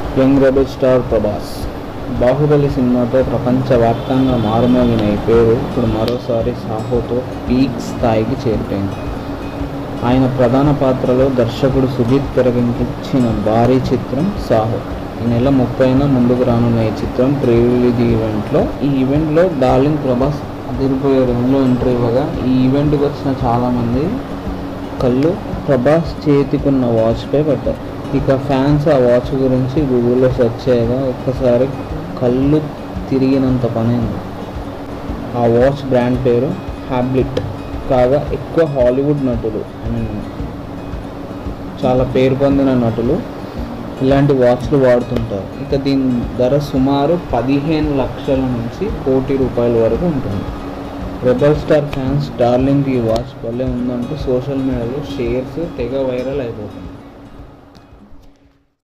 young rebel star Prabhas Baahubali సినిమాతో ప్రపంచవ్యాప్తంగా మారుమోగిన ఈ పేరు ఇప్పుడు మరోసారి సాహోతో పీక్ స్థాయికి చేరిపోయింది ఆయన ప్రధాన పాత్రలో దర్శకుడు సుజిత్ తెరకెక్కించిన భారీ చిత్రం సాహో ఈ నెల ముప్పైన ముందుకు రానున్న ఈ చిత్రం ప్రీ రిలీజ్ ఈవెంట్లో ఈ ఈవెంట్లో డార్లింగ్ ప్రభాస్ అదిరిపోయే రేంజ్లో ఎంట్రీ ఇవ్వగా ఈ ఈవెంట్కి వచ్చిన చాలామంది కళ్ళు ప్రభాస్ చేతికున్న వాచ్పై పడ్డాయి ఇక ఫ్యాన్స్ ఆ వాచ్ గురించి గూగుల్లో సెర్చ్ చేయగా ఒక్కసారి కళ్ళు తిరిగినంత పనైంది ఆ వాచ్ బ్రాండ్ పేరు హ్యాబ్లిట్ కాగా ఎక్కువ హాలీవుడ్ నటులు ఐ మీన్ చాలా పేరు పొందిన నటులు ఇలాంటి వాచ్లు వాడుతుంటారు ఇక దీని ధర సుమారు పదిహేను లక్షల నుంచి కోటి రూపాయల వరకు ఉంటుంది రెబల్ స్టార్ ఫ్యాన్స్ డార్లింగ్ ఈ వాచ్ భలే ఉందంటూ సోషల్ మీడియాలో షేర్స్ తెగ వైరల్ అయిపోతుంది